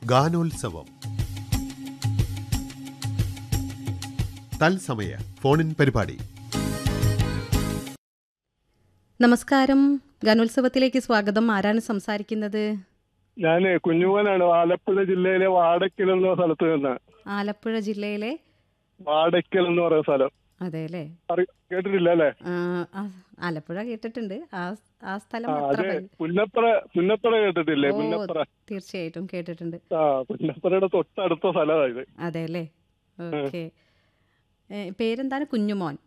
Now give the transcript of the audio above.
ഗാനോത്സവം തത്സമയ ഫോണിൻ പരിപാടി നമസ്കാരം ഗാനോത്സവത്തിലേക്ക് സ്വാഗതം ആരാണ് സംസാരിക്കുന്നത് ഞാൻ കുഞ്ഞുമോനാണ് ആലപ്പുഴ ജില്ലയിലെ വാടക്കൽ എന്ന സ്ഥലത്ത് നിന്ന് ആലപ്പുഴ ജില്ലയിലെ വാടക്കൽ എന്ന് പറയുന്ന സ്ഥലം അതെ അല്ലേ അറി- കേട്ടിട്ടില്ല അല്ലേ ആ, ആ, ആലപ്പുഴ കേട്ടിട്ടുണ്ട് ആ ആ സ്ഥലം ആ അത്ര അതെ പരി- പുന്നപ്പുറ പുന്നപ്പുറ കേട്ടിട്ടില്ലേ ഓ, പുന്നപ്പുറ തീർച്ചയായിട്ടും കേട്ടിട്ടുണ്ട് ആ പുന്നപ്പുറയുടെ തൊട്ടടുത്ത സ്ഥലമാണ് ഇത് അതെ അല്ലേ ഓക്കെ പേരെന്താണ് കുഞ്ഞുമോൻ